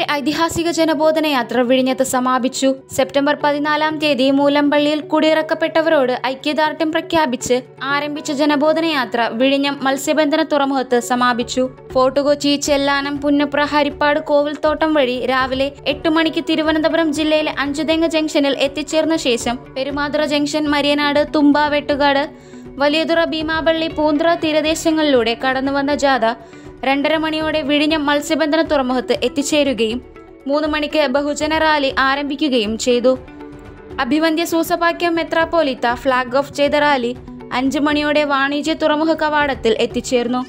ഐതിഹാസിക ജനബോധന യാത്ര വിഴിഞ്ഞത്ത് സമാപിച്ചു സെപ്റ്റംബർ പതിനാലാം തീയതി മൂലമ്പള്ളിയിൽ കുടിയിറക്കപ്പെട്ടവരോട് ഐക്യദാർഢ്യം പ്രഖ്യാപിച്ച് ആരംഭിച്ച ജനബോധന യാത്ര വിഴിഞ്ഞം മത്സ്യബന്ധന തുറമുഖത്ത് സമാപിച്ചു ഫോർട്ട് കൊച്ചി ചെല്ലാനം പുന്നപ്ര ഹരിപ്പാട് കോവിൽത്തോട്ടം വഴി രാവിലെ എട്ട് മണിക്ക് തിരുവനന്തപുരം ജില്ലയിലെ അഞ്ചുതെങ്ങ് ജംഗ്ഷനിൽ എത്തിച്ചേർന്ന ശേഷം പെരുമാതുറ ജംഗ്ഷൻ മരിയനാട് തുമ്പ വെട്ടുകാട് വലിയതുറ ഭീമാപള്ളി പൂന്തുറ തീരദേശങ്ങളിലൂടെ കടന്നുവന്ന ജാഥ രണ്ടര മണിയോടെ വിഴിഞ്ഞം മത്സ്യബന്ധന തുറമുഖത്ത് എത്തിച്ചേരുകയും മൂന്ന് മണിക്ക് ബഹുജന റാലി ആരംഭിക്കുകയും ചെയ്തു അഭിവന്ദ്യ സൂസപാക്യം മെത്രാപ്പോലിത്ത ഫ്ലാഗ് ഓഫ് ചെയ്ത റാലി അഞ്ച് മണിയോടെ വാണിജ്യ തുറമുഖ കവാടത്തിൽ എത്തിച്ചേർന്നു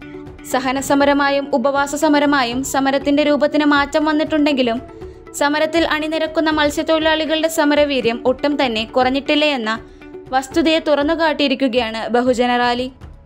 സഹന സമരമായും ഉപവാസ സമരമായും സമരത്തിന്റെ രൂപത്തിന് മാറ്റം വന്നിട്ടുണ്ടെങ്കിലും സമരത്തിൽ അണിനിരക്കുന്ന മത്സ്യത്തൊഴിലാളികളുടെ സമരവീര്യം ഒട്ടും തന്നെ കുറഞ്ഞിട്ടില്ല എന്ന വസ്തുതയെ തുറന്നുകാട്ടിയിരിക്കുകയാണ് ബഹുജന റാലി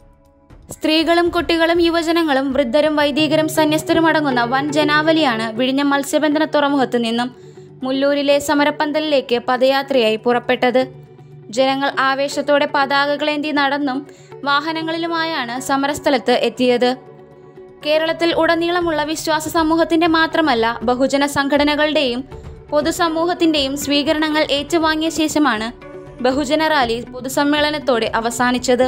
സ്ത്രീകളും കുട്ടികളും യുവജനങ്ങളും വൃദ്ധരും വൈദികരും സന്യസ്തരും അടങ്ങുന്ന വൻ ജനാവലിയാണ് വിഴിഞ്ഞം മത്സ്യബന്ധന തുറമുഖത്ത് നിന്നും മുല്ലൂരിലെ സമരപ്പന്തലിലേക്ക് പദയാത്രയായി പുറപ്പെട്ടത് ജനങ്ങൾ ആവേശത്തോടെ പതാകകളേന്തി നടന്നും വാഹനങ്ങളിലുമായാണ് സമരസ്ഥലത്ത് എത്തിയത് കേരളത്തിൽ ഉടനീളമുള്ള വിശ്വാസ സമൂഹത്തിന്റെ മാത്രമല്ല ബഹുജന സംഘടനകളുടെയും പൊതുസമൂഹത്തിന്റെയും സ്വീകരണങ്ങൾ ഏറ്റുവാങ്ങിയ ശേഷമാണ് ബഹുജന റാലി പൊതുസമ്മേളനത്തോടെ അവസാനിച്ചത്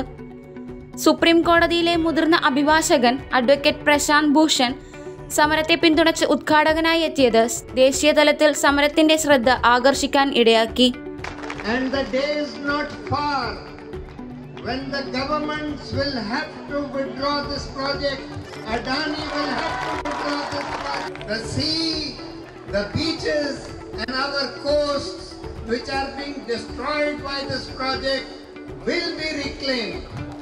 സുപ്രീം കോടതിയിലെ മുതിർന്ന അഭിഭാഷകൻ അഡ്വക്കേറ്റ് പ്രശാന്ത് ഭൂഷൺ സമരത്തെ പിന്തുണച്ച് ഉദ്ഘാടകനായി എത്തിയത് ദേശീയ തലത്തിൽ സമരത്തിന്റെ ശ്രദ്ധ ആകർഷിക്കാൻ ഇടയാക്കി And the day is not far when the governments will have to withdraw this project. Adani will have to withdraw this project. The sea, the beaches, and our coasts, which are being destroyed by this project, will be reclaimed.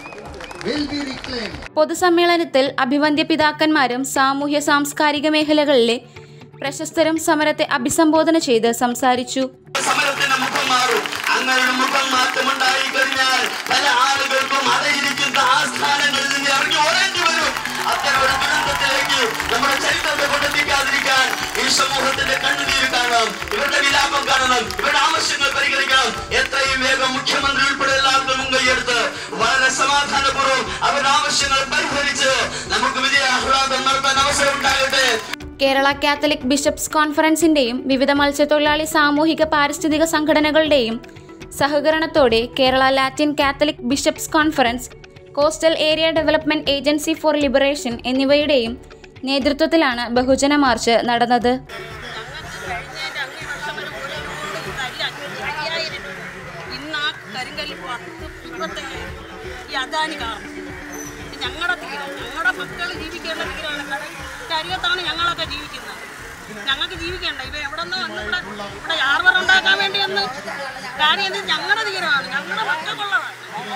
Will be reclaimed. പൊതുസമ്മേളനത്തിൽ അഭിവന്ദ്യ പിതാക്കന്മാരും സാമൂഹ്യ സാംസ്കാരിക മേഖലകളിലെ പ്രശസ്തരും സമരത്തെ അഭിസംബോധന ചെയ്ത് സംസാരിച്ചു സമരത്തിന്റെ മുഖം മാറും അങ്ങനെ ഒരു മുഖം മാറ്റം ഉണ്ടായി കഴിഞ്ഞാൽ പല ആളുകൾക്കും അടയിരിക്കുന്ന ആ സ്ഥാനങ്ങളിൽ നിന്ന് ഇറങ്ങി ഓടേണ്ടി വരും അത്തരം ഒരു ദുരന്തത്തിലേക്ക് നമ്മുടെ ചരിത്രത്തെ കൊണ്ടെത്തിക്കാതിരിക്കാൻ ഈ സമൂഹത്തിന്റെ കണ്ണുനീര് കാണണം ഇവരുടെ വിലാപം കാണണം ഇവരുടെ ആവശ്യങ്ങൾ പരിഗണിക്കണം എത്രയും വേഗം മുഖ്യമന്ത്രി ഉൾപ്പെടെ എല്ലാവർക്കും മുൻകൈയെടുത്ത് വളരെ സമാധാനപൂർവ്വം അവരുടെ ആവശ്യങ്ങൾ പരിഹരിച്ച് നമുക്ക് വിജയാഹ്ലാദം നടത്താൻ അവസരം ഉണ്ടാകട്ടെ കേരള കാത്തലിക് ബിഷപ്സ് കോൺഫറൻസിന്റെയും വിവിധ മത്സ്യത്തൊഴിലാളി സാമൂഹിക പാരിസ്ഥിതിക സംഘടനകളുടെയും സഹകരണത്തോടെ Kerala Latin Catholic bishops conference coastal area development agency for liberation എന്നിവയുടെയും നേതൃത്വത്തിലാണ് ബഹുജന മാർച്ച് നടന്നത് കഴിഞ്ഞതിന്റെ അങ്ങേ വർഷം വരെ ഓരോ തരി അയ്യായിരം രൂപ ഇന്ന് ആ കരിങ്കല്ല് പത്ത് ഇരുപത്തയ്യായിരം ഈ അദാനി കാരണം ഞങ്ങളുടെ തീരം ഞങ്ങളുടെ മക്കൾ ജീവിക്കേണ്ട തീരമാണ് കടൽ കരിയത്താണ് ഞങ്ങളൊക്കെ ജീവിക്കുന്നത് ഞങ്ങൾക്ക് ജീവിക്കണ്ട ഇവ എവിടെ നിന്ന് വന്ന് ഇവിടെ ഇവിടെ യാർവർ ഉണ്ടാക്കാൻ വേണ്ടി വന്ന് കാര്യം ഇത് ഞങ്ങളുടെ തീരമാണ് ഞങ്ങളുടെ മക്കൾക്കുള്ളതാണ്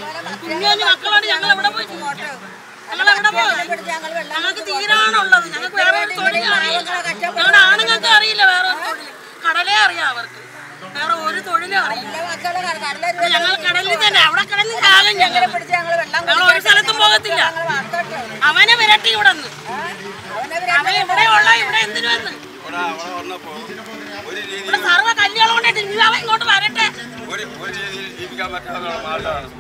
കുഞ്ഞു മക്കളോട് ഞങ്ങൾ എവിടെ പോയി ഞങ്ങൾ എവിടെ പോയി ഞങ്ങൾക്ക് തീരാണുള്ളത് ഞങ്ങൾക്ക് വേറെ ഒരു തൊഴിൽ അറിയില്ല ഞങ്ങളുടെ ആണുങ്ങൾക്ക് അറിയില്ല വേറെ ഒരു തൊഴിൽ കടലേ അറിയാം അവർക്ക് വേറെ ഒരു തൊഴിലും അറിയില്ല ഇത് ഞങ്ങൾ കടലിൽ തന്നെ അവിടെ കടലിൽ ചാകും ഞങ്ങൾ ഞങ്ങൾ ഒരു സ്ഥലത്തും പോകത്തില്ല അവനെ വിരട്ടി ഇവിടെ നിന്ന് അവൻ ഇവിടെ ഉള്ള ഇവിടെ എന്തിനു വന്ന് ഇവിടെ അവിടെ വന്നപ്പോ ഒരു രീതിയിൽ ഇവിടെ സർവ്വ കല്യാണം കൊണ്ടിട്ട് ഇനി അവൻ ഇങ്ങോട്ട് വരട്ടെ ഒരു ഒരു രീതിയിൽ ജീവിക്കാൻ പറ്റാത്ത ആളാണ്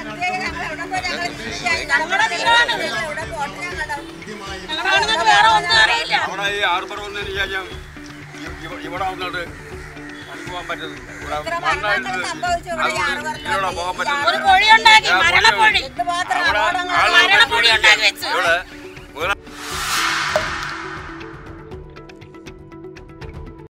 ഞങ്ങളുടെ തീരാണ് ഞങ്ങളുടെ ആണുങ്ങൾക്ക് വേറെ ഒന്നും അറിയില്ല അവിടെ ഈ ആർബർ വന്നതിന് ശേഷം ഇ- ഇവ- ഇവിടെ വന്നിട്ട് പണിക്ക് പോകാൻ പറ്റുന്നത് ഇവിടെ മണ്ണായിട്ട് അതുകൊണ്ട് ഇതിലൂടെ പോകാൻ ഒരു പറ്റുന്നത് പൊഴി ഉണ്ടാക്കി മരണപ്പൊഴി അവിടെ ആളുകൾ മരണപ്പൊഴി ഉണ്ടാക്കി വെച്ച് ഇവിടെ